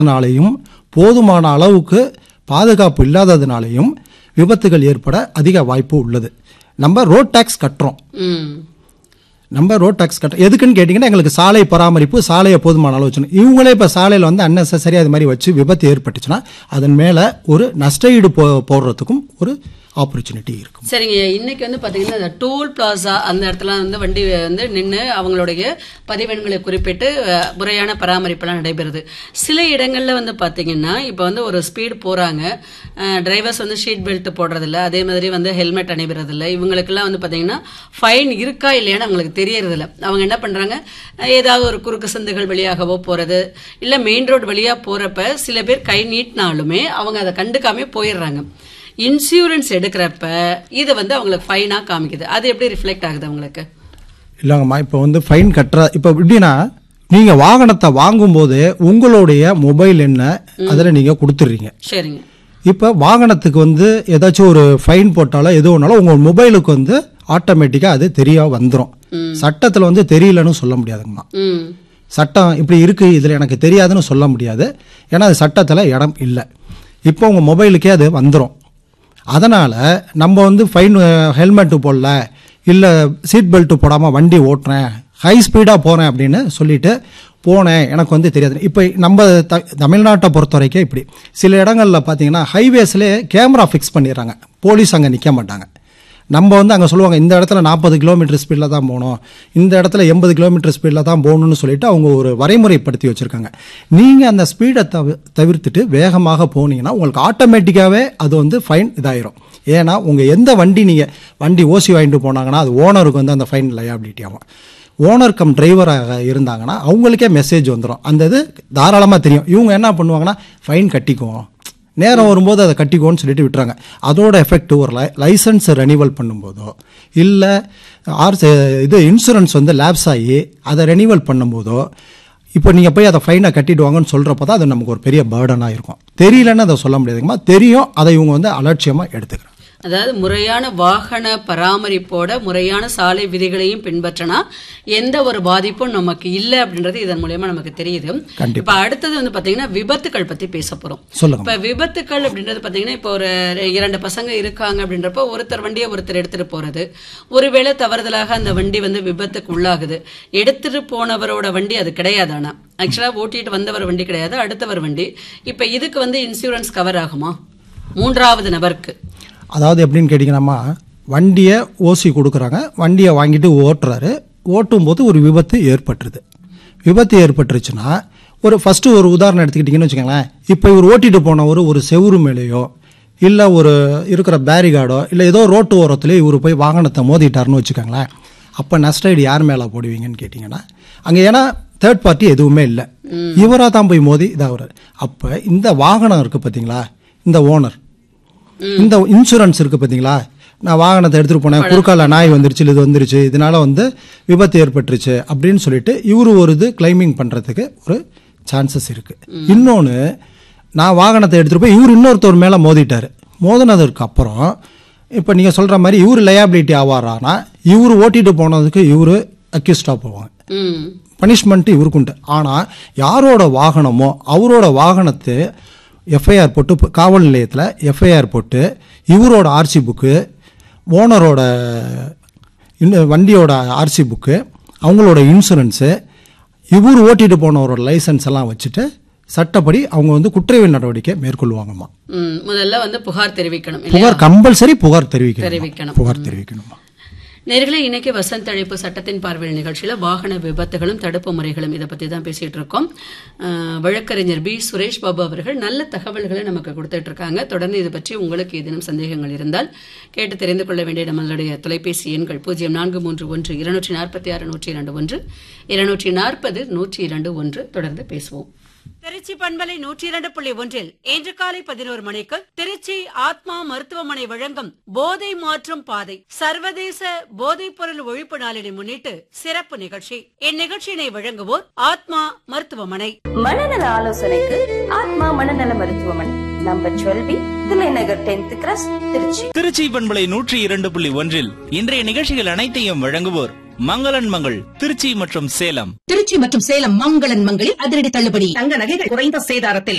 அதனாலையும் போதுமான அளவுக்கு பாதுகாப்பு இல்லாததுனாலையும் விபத்துகள் ஏற்பட அதிக வாய்ப்பு உள்ளது நம்ம ரோட் டேக்ஸ் கட்டுறோம் ம் நம்ம ரோட் டேக்ஸ் கட்ட எதுக்குன்னு கேட்டிங்கன்னா எங்களுக்கு சாலை பராமரிப்பு சாலையை போதுமான அளவு வச்சுக்கணும் இவங்களே இப்போ சாலையில் வந்து அன்னெசரி அது மாதிரி வச்சு விபத்து ஏற்பட்டுச்சுன்னா அதன் மேலே ஒரு நஷ்டஈடு போ போடுறதுக்கும் ஒரு ஆப்பர்ச்சுனிட்டி இருக்கும் சரிங்க இன்னைக்கு வந்து பாத்தீங்கன்னா இந்த டோல் பிளாசா அந்த இடத்துல வந்து வண்டி வந்து நின்று அவங்களுடைய பதிவெண்களை குறிப்பிட்டு அஹ், முறையான பராமரிப்பெல்லாம் நடைபெறுது சில இடங்கள்ல வந்து பாத்தீங்கன்னா இப்போ வந்து ஒரு ஸ்பீடு போறாங்க டிரைவர்ஸ் வந்து ஷீட் பெல்ட் போடுறதில்ல அதே மாதிரி வந்து ஹெல்மெட் அணிவறதில்ல இவங்களுக்கெல்லாம் வந்து பாத்தீங்கன்னா ஃபைன் இருக்கா இல்லையான்னு அவங்களுக்கு தெரியறதில்ல அவங்க என்ன பண்றாங்க அஹ், ஏதாவது ஒரு குறுக்கு சந்துகள் வழியாகவோ போறது இல்ல மெயின் ரோடு வழியா போறப்ப சில பேர் கை நீட்டினாலுமே அவங்க அதை கண்டுக்காம போயிடுறாங்க இன்சூரன்ஸ் எடுக்கிறப்ப இது வந்து அவங்களுக்கு ஃபைனா காமிக்குது அது எப்படி ரிஃப்ளெக்ட் ஆகுது அவங்களுக்கு இல்லைங்கம்மா இப்போ வந்து ஃபைன் கட்டுற இப்போ எப்படின்னா நீங்கள் வாகனத்தை வாங்கும்போது உங்களுடைய மொபைல் என்ன அதில் நீங்கள் கொடுத்துட்றீங்க சரிங்க இப்போ வாகனத்துக்கு வந்து ஏதாச்சும் ஒரு ஃபைன் போட்டாலோ எது ஒன்றாலும் உங்கள் மொபைலுக்கு வந்து ஆட்டோமேட்டிக்காக அது தெரிய வந்துடும் சட்டத்தில் வந்து தெரியலன்னு சொல்ல முடியாதுங்கம்மா ம் சட்டம் இப்படி இருக்கு இதில் எனக்கு தெரியாதுன்னு சொல்ல முடியாது ஏன்னா அது சட்டத்தில் இடம் இல்லை இப்போ உங்கள் மொபைலுக்கே அது வந்துடும் அதனால் நம்ம வந்து ஃபைன் ஹெல்மெட்டு போடல இல்லை சீட் பெல்ட் போடாமல் வண்டி ஓட்டுறேன் ஹை ஸ்பீடாக போகிறேன் அப்படின்னு சொல்லிட்டு போனேன் எனக்கு வந்து தெரியாது இப்போ நம்ம த தமிழ்நாட்டை பொறுத்த வரைக்கும் இப்படி சில இடங்களில் பார்த்தீங்கன்னா ஹைவேஸ்லேயே கேமரா ஃபிக்ஸ் பண்ணிடுறாங்க போலீஸ் அங்கே நிற்க மாட்டாங்க நம்ம வந்து அங்கே சொல்லுவாங்க இந்த இடத்துல நாற்பது கிலோமீட்டர் ஸ்பீடில் தான் போகணும் இந்த இடத்துல எண்பது கிலோமீட்டர் ஸ்பீடில் தான் போகணும்னு சொல்லிட்டு அவங்க ஒரு வரைமுறைப்படுத்தி வச்சுருக்காங்க நீங்கள் அந்த ஸ்பீடை தவி தவிர்த்துட்டு வேகமாக போனீங்கன்னா உங்களுக்கு ஆட்டோமேட்டிக்காகவே அது வந்து ஃபைன் இதாயிரும் ஏன்னா உங்கள் எந்த வண்டி நீங்கள் வண்டி ஓசி வாங்கிட்டு போனாங்கன்னா அது ஓனருக்கு வந்து அந்த ஃபைன் லயாபிலிட்டி ஆகும் ஓனர் கம் டிரைவராக இருந்தாங்கன்னா அவங்களுக்கே மெசேஜ் வந்துடும் அந்த இது தாராளமாக தெரியும் இவங்க என்ன பண்ணுவாங்கன்னா ஃபைன் கட்டிக்குவோம் நேரம் வரும்போது அதை கட்டிக்கோன்னு சொல்லிட்டு விட்டுறாங்க அதோட எஃபெக்ட் ஒரு லை லைசன்ஸ் ரெனிவல் பண்ணும்போதோ இல்லை ஆர் இது இன்சூரன்ஸ் வந்து லேப்ஸ் ஆகி அதை ரெனிவல் பண்ணும்போதோ இப்போ நீங்கள் போய் அதை ஃபைனை கட்டிடுவாங்கன்னு சொல்கிறப்ப தான் அது நமக்கு ஒரு பெரிய பேர்டனாக இருக்கும் தெரியலன்னு அதை சொல்ல முடியாதுங்கம்மா தெரியும் அதை இவங்க வந்து அலட்சியமாக எடுத்துக்கிறாங்க அதாவது முறையான வாகன பராமரிப்போட முறையான சாலை விதிகளையும் பின்பற்றினா எந்த ஒரு பாதிப்பும் நமக்கு இல்லை அப்படின்றது இதன் மூலயமா நமக்கு தெரியுது கண்டிப்பா. இப்ப அடுத்தது வந்து பாத்தீங்கன்னா விபத்துக்கள் பத்தி பேச போறோம் சொல்லுங்க இப்ப விபத்துக்கள் அப்படின்றது பாத்தீங்கன்னா இப்போ ஒரு இரண்டு பசங்க இருக்காங்க அப்படின்றப்ப ஒருத்தர் வண்டியை ஒருத்தர் எடுத்துட்டு போறது ஒருவேளை தவறுதலாக அந்த வண்டி வந்து விபத்துக்கு உள்ளாகுது எடுத்துட்டு போனவரோட வண்டி அது கிடையாது ஆனா ஆக்சுவலா ஓட்டிட்டு வந்தவர் வண்டி கிடையாது அடுத்தவர் வண்டி இப்ப இதுக்கு வந்து இன்சூரன்ஸ் கவர் ஆகுமா மூன்றாவது நபருக்கு அதாவது எப்படின்னு கேட்டிங்கன்னாம்மா வண்டியை ஓசி கொடுக்குறாங்க வண்டியை வாங்கிட்டு ஓட்டுறாரு ஓட்டும்போது ஒரு விபத்து ஏற்பட்டுருது விபத்து ஏற்பட்டுருச்சுன்னா ஒரு ஃபஸ்ட்டு ஒரு உதாரணம் எடுத்துக்கிட்டிங்கன்னு வச்சுக்கோங்களேன் இப்போ இவர் ஓட்டிட்டு போனவர் ஒரு செவுரு மேலேயோ இல்லை ஒரு இருக்கிற பேரிகார்டோ இல்லை ஏதோ ரோட்டு ஓரத்துலேயே இவர் போய் வாகனத்தை மோதிட்டாருன்னு வச்சுக்கோங்களேன் அப்போ நஷ்டஈடு யார் மேலே போடுவீங்கன்னு கேட்டிங்கன்னா அங்கே ஏன்னா தேர்ட் பார்ட்டி எதுவுமே இல்லை இவராக தான் போய் மோதி இதாகிறார் அப்போ இந்த வாகனம் இருக்குது பார்த்தீங்களா இந்த ஓனர் இந்த இன்சூரன்ஸ் இருக்கு பாத்தீங்களா நான் வாகனத்தை எடுத்துட்டு போனேன் குறுக்கால நாய் வந்துருச்சு இது வந்துருச்சு இதனால வந்து விபத்து ஏற்பட்டுருச்சு அப்படின்னு சொல்லிட்டு இவரு ஒரு இது கிளைமிங் பண்றதுக்கு ஒரு சான்சஸ் இருக்கு இன்னொன்று நான் வாகனத்தை எடுத்துட்டு போய் இவர் இன்னொருத்தர் மேல மோதிட்டாரு மோதினதுக்கு அப்புறம் இப்போ நீங்கள் சொல்ற மாதிரி இவர் லயபிலிட்டி ஆவாரானா இவர் ஓட்டிட்டு போனதுக்கு இவர் அக்யூஸ்டாக போவாங்க ம் பனிஷ்மெண்ட் இவருக்கு உண்டு ஆனால் யாரோட வாகனமோ அவரோட வாகனத்தை எஃப்ஐஆர் போட்டு ப- காவல் நிலையத்தில் எஃப்ஐஆர் போட்டு இவரோட ஆர்சி புக்கு ஓனரோட இன்ன வண்டியோட ஆர்சி புக்கு அவங்களோட இன்சூரன்ஸு இவர் ஓட்டிட்டு போனவரோட லைசன்ஸ் எல்லாம் வச்சுட்டு சட்டப்படி அவங்க வந்து குற்றவியல் நடவடிக்கை மேற்கொள்வாங்கம்மா ம், முதல்ல வந்து புகார் தெரிவிக்கணும் இல்லையா புகார் கம்பல்சரி புகார் தெரிவிக்கணும் தெரிவிக்கணும். புகார் தெரிவிக்கணுமா நேர்களே இன்னைக்கு வசந்த் அழைப்பு சட்டத்தின் பார்வையில் நிகழ்ச்சியில வாகன விபத்துகளும் தடுப்பு முறைகளும் இதை பத்தி தான் பேசிட்டு இருக்கோம் அஹ், வழக்கறிஞர் பி சுரேஷ் பாபு அவர்கள் நல்ல தகவல்களை நமக்கு கொடுத்துட்டு இருக்காங்க தொடர்ந்து இது பற்றி உங்களுக்கு ஏதேனும் சந்தேகங்கள் இருந்தால் கேட்டு தெரிந்து கொள்ள வேண்டிய நம்மளுடைய தொலைபேசி எண்கள் பூஜ்ஜியம் நான்கு மூன்று ஒன்று இருநூற்றி நாற்பத்தி ஆறு நூற்றி இரண்டு ஒன்று இருநூற்றி நாற்பது நூற்றி இரண்டு ஒன்று தொடர்ந்து பேசுவோம் திருச்சி பண்பலை நூற்றி இரண்டு புள்ளி ஒன்றில் இன்று காலை பதினோரு மணிக்கு திருச்சி ஆத்மா மருத்துவமனை வழங்கும் போதை மாற்றும் பாதை சர்வதேச போதைப் பொருள் ஒழிப்பு நாளினை முன்னிட்டு சிறப்பு நிகழ்ச்சி இந்நிகழ்ச்சியினை வழங்குவோர் ஆத்மா மருத்துவமனை மனநல ஆலோசனைக்கு ஆத்மா மனநல மருத்துவமனை number twelve B Thillainagar tenth cross Tiruchi Tiruchi பண்பலை நூற்றி இரண்டு புள்ளி ஒன்றில் இன்றைய நிகழ்ச்சிகள் அனைத்தையும் வழங்குவோர் மங்களன் மங்கள் திருச்சி மற்றும் சேலம் திருச்சி மற்றும் சேலம் மங்களன் மங்களில் அதிரடி தள்ளுபடி தங்க நகைகள் குறைந்த சேதாரத்தில்